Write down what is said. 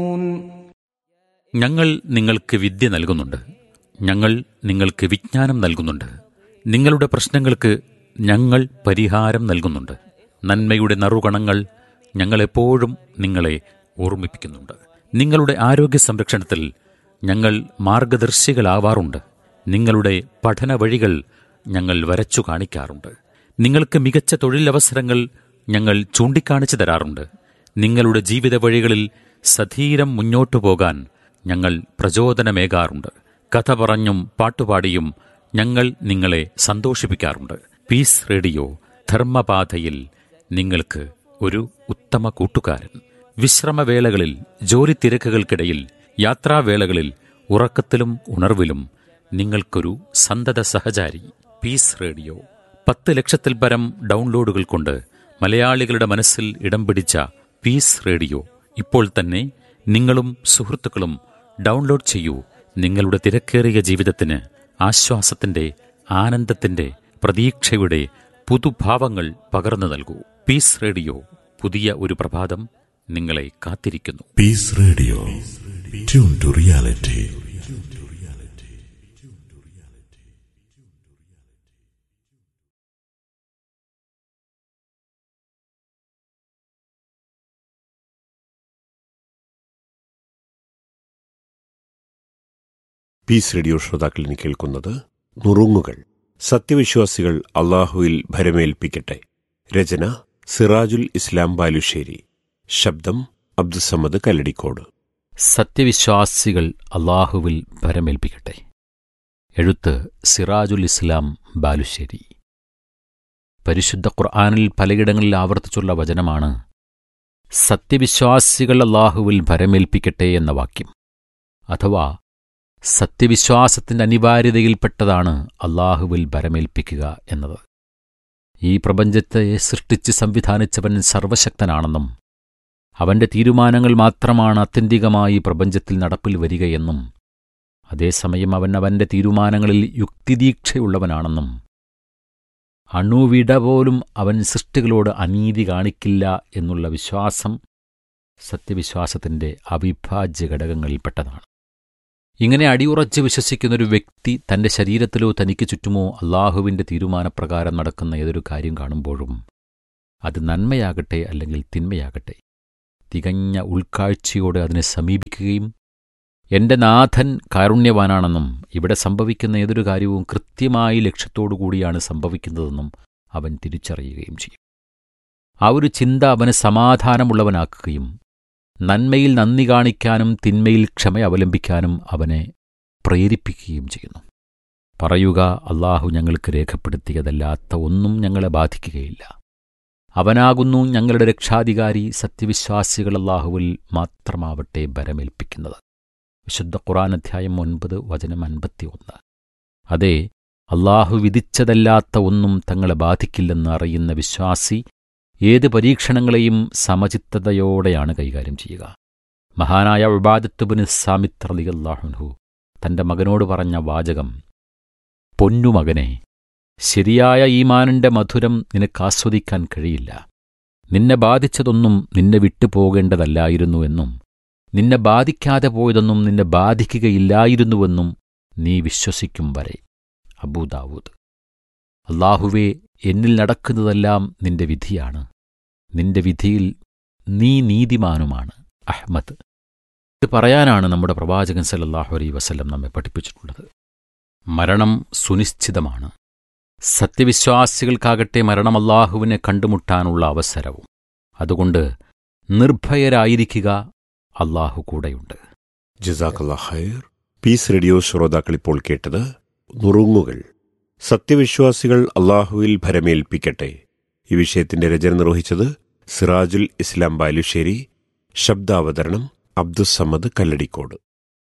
ഞങ്ങൾ നിങ്ങൾക്ക് വിദ്യ നൽകുന്നുണ്ട് ഞങ്ങൾ നിങ്ങൾക്ക് വിജ്ഞാനം നൽകുന്നുണ്ട് നിങ്ങളുടെ പ്രശ്നങ്ങൾക്ക് ഞങ്ങൾ പരിഹാരം നൽകുന്നുണ്ട് നന്മയുടെ നറുകണങ്ങൾ ഞങ്ങളെപ്പോഴും നിങ്ങളെ ഓർമ്മിപ്പിക്കുന്നുണ്ട് നിങ്ങളുടെ ആരോഗ്യ സംരക്ഷണത്തിൽ ഞങ്ങൾ മാർഗദർശികളാവാറുണ്ട് നിങ്ങളുടെ പഠന വഴികൾ ഞങ്ങൾ വരച്ചു കാണിക്കാറുണ്ട് നിങ്ങൾക്ക് മികച്ച തൊഴിലവസരങ്ങൾ ഞങ്ങൾ ചൂണ്ടിക്കാണിച്ചു തരാറുണ്ട് നിങ്ങളുടെ ജീവിത വഴികളിൽ സധീരം മുന്നോട്ടു പോകാൻ ഞങ്ങൾ പ്രചോദനമേകാറുണ്ട് കഥ പറഞ്ഞും പാട്ടുപാടിയും ഞങ്ങൾ നിങ്ങളെ സന്തോഷിപ്പിക്കാറുണ്ട് പീസ് റേഡിയോ ധർമ്മപാതയിൽ നിങ്ങൾക്ക് ഒരു ഉത്തമ കൂട്ടുകാരൻ വിശ്രമവേളകളിൽ ജോലി തിരക്കുകൾക്കിടയിൽ യാത്രാവേളകളിൽ ഉറക്കത്തിലും ഉണർവിലും നിങ്ങൾക്കൊരു സന്തത സഹചാരി പീസ് റേഡിയോ പത്ത് ലക്ഷത്തിൽ പരം ഡൗൺലോഡുകൾ കൊണ്ട് മലയാളികളുടെ മനസ്സിൽ ഇടം പിടിച്ച പീസ് റേഡിയോ ഇപ്പോൾ തന്നെ നിങ്ങളും സുഹൃത്തുക്കളും ഡൗൺലോഡ് ചെയ്യൂ നിങ്ങളുടെ തിരക്കേറിയ ജീവിതത്തിന് ആശ്വാസത്തിന്റെ ആനന്ദത്തിന്റെ പ്രതീക്ഷയുടെ പുതുഭാവങ്ങൾ പകർന്നു നൽകൂ പീസ് റേഡിയോ പുതിയ ഒരു പ്രഭാതം നിങ്ങളെ കാത്തിരിക്കുന്നു Peace Radio. Tune to reality. Peace radio ശ്രോതാക്കൾ ഇനി കേൾക്കുന്നത് നുറുങ്ങുകൾ സത്യവിശ്വാസികൾ അള്ളാഹുവിൽ ഭരമേൽപ്പിക്കട്ടെ രചന സിറാജുൽ ഇസ്ലാം ബാലുശ്ശേരി ശബ്ദം അബ്ദുസമ്മദ് കല്ലടിക്കോട് സത്യവിശ്വാസികൾ അള്ളാഹുവിൽ ഭരമേൽപ്പിക്കട്ടെ എഴുത്ത് സിറാജുൽ ഇസ്ലാം ബാലുശ്ശേരി പരിശുദ്ധ ഖുർആാനിൽ പലയിടങ്ങളിൽ ആവർത്തിച്ചുള്ള വചനമാണ് സത്യവിശ്വാസികൾ അള്ളാഹുവിൽ ഭരമേൽപ്പിക്കട്ടെ എന്ന വാക്യം അഥവാ സത്യവിശ്വാസത്തിന്റെ അനിവാര്യതയിൽപ്പെട്ടതാണ് അള്ളാഹുവിൽ ഭരമേൽപ്പിക്കുക എന്നത് ഈ പ്രപഞ്ചത്തെ സൃഷ്ടിച്ച് സംവിധാനിച്ചവൻ സർവശക്തനാണെന്നും അവന്റെ തീരുമാനങ്ങൾ മാത്രമാണ് അത്യന്തികമായി പ്രപഞ്ചത്തിൽ നടപ്പിൽ വരികയെന്നും അതേസമയം അവൻ അവന്റെ തീരുമാനങ്ങളിൽ യുക്തിദീക്ഷയുള്ളവനാണെന്നും അണുവിട പോലും അവൻ സൃഷ്ടികളോട് അനീതി കാണിക്കില്ല എന്നുള്ള വിശ്വാസം സത്യവിശ്വാസത്തിന്റെ അവിഭാജ്യ ഘടകങ്ങളിൽപ്പെട്ടതാണ് ഇങ്ങനെ അടിയുറച്ച് വിശ്വസിക്കുന്നൊരു വ്യക്തി തന്റെ ശരീരത്തിലോ തനിക്ക് ചുറ്റുമോ അള്ളാഹുവിന്റെ തീരുമാനപ്രകാരം നടക്കുന്ന ഏതൊരു കാര്യം കാണുമ്പോഴും അത് നന്മയാകട്ടെ അല്ലെങ്കിൽ തിന്മയാകട്ടെ തികഞ്ഞ ഉൾക്കാഴ്ചയോടെ അതിനെ സമീപിക്കുകയും എന്റെ നാഥൻ കാരുണ്യവാനാണെന്നും ഇവിടെ സംഭവിക്കുന്ന ഏതൊരു കാര്യവും കൃത്യമായി ലക്ഷ്യത്തോടു കൂടിയാണ് സംഭവിക്കുന്നതെന്നും അവൻ തിരിച്ചറിയുകയും ചെയ്യും ആ ഒരു ചിന്ത അവന് സമാധാനമുള്ളവനാക്കുകയും നന്മയിൽ നന്ദി കാണിക്കാനും തിന്മയിൽ ക്ഷമ അവലംബിക്കാനും അവനെ പ്രേരിപ്പിക്കുകയും ചെയ്യുന്നു പറയുക അള്ളാഹു ഞങ്ങൾക്ക് രേഖപ്പെടുത്തിയതല്ലാത്ത ഒന്നും ഞങ്ങളെ ബാധിക്കുകയില്ല അവനാകുന്നു ഞങ്ങളുടെ രക്ഷാധികാരി സത്യവിശ്വാസികൾ അള്ളാഹുവിൽ മാത്രമാവട്ടെ ബരമേൽപ്പിക്കുന്നത് വിശുദ്ധ ഖുറാൻ അധ്യായം ഒൻപത് വചനം അൻപത്തിയൊന്ന് അതെ അള്ളാഹു വിധിച്ചതല്ലാത്ത ഒന്നും തങ്ങളെ ബാധിക്കില്ലെന്ന് അറിയുന്ന വിശ്വാസി ഏത് പരീക്ഷണങ്ങളെയും സമചിത്തതയോടെയാണ് കൈകാര്യം ചെയ്യുക മഹാനായ ഉബാദത്തുബിന് സാമിത്ര അലി അള്ളാഹുൻഹു തന്റെ മകനോട് പറഞ്ഞ വാചകം പൊന്നുമകനെ ശരിയായ ഈമാനിന്റെ മധുരം നിനക്ക് ആസ്വദിക്കാൻ കഴിയില്ല നിന്നെ ബാധിച്ചതൊന്നും നിന്നെ വിട്ടുപോകേണ്ടതല്ലായിരുന്നു എന്നും നിന്നെ ബാധിക്കാതെ പോയതൊന്നും നിന്നെ ബാധിക്കുകയില്ലായിരുന്നുവെന്നും നീ വിശ്വസിക്കും വരെ അബൂദാവൂദ് അള്ളാഹുവേ എന്നിൽ നടക്കുന്നതെല്ലാം നിന്റെ വിധിയാണ് നിന്റെ വിധിയിൽ നീ നീതിമാനുമാണ് അഹ്മദ് ഇത് പറയാനാണ് നമ്മുടെ പ്രവാചകൻ സല്ലല്ലാഹു അലൈഹി വസല്ലം നമ്മെ പഠിപ്പിച്ചിട്ടുള്ളത് മരണം സുനിശ്ചിതമാണ് സത്യവിശ്വാസികൾക്കാകട്ടെ മരണം അള്ളാഹുവിനെ കണ്ടുമുട്ടാനുള്ള അവസരവും അതുകൊണ്ട് നിർഭയരായിരിക്കുക അള്ളാഹു കൂടെയുണ്ട് ജസാഖല്ല ഹൈർ പീസ് റേഡിയോ ശ്രോതാക്കൾ ഇപ്പോൾ കേട്ടത് നുറുങ്ങുകൾ സത്യവിശ്വാസികൾ അള്ളാഹുവിൽ ഭരമേൽപ്പിക്കട്ടെ ഈ വിഷയത്തിന്റെ രചന നിർവഹിച്ചത് സിറാജുൽ ഇസ്ലാം ബാലുശ്ശേരി ശബ്ദാവതരണം അബ്ദുസമ്മദ് കല്ലടിക്കോട്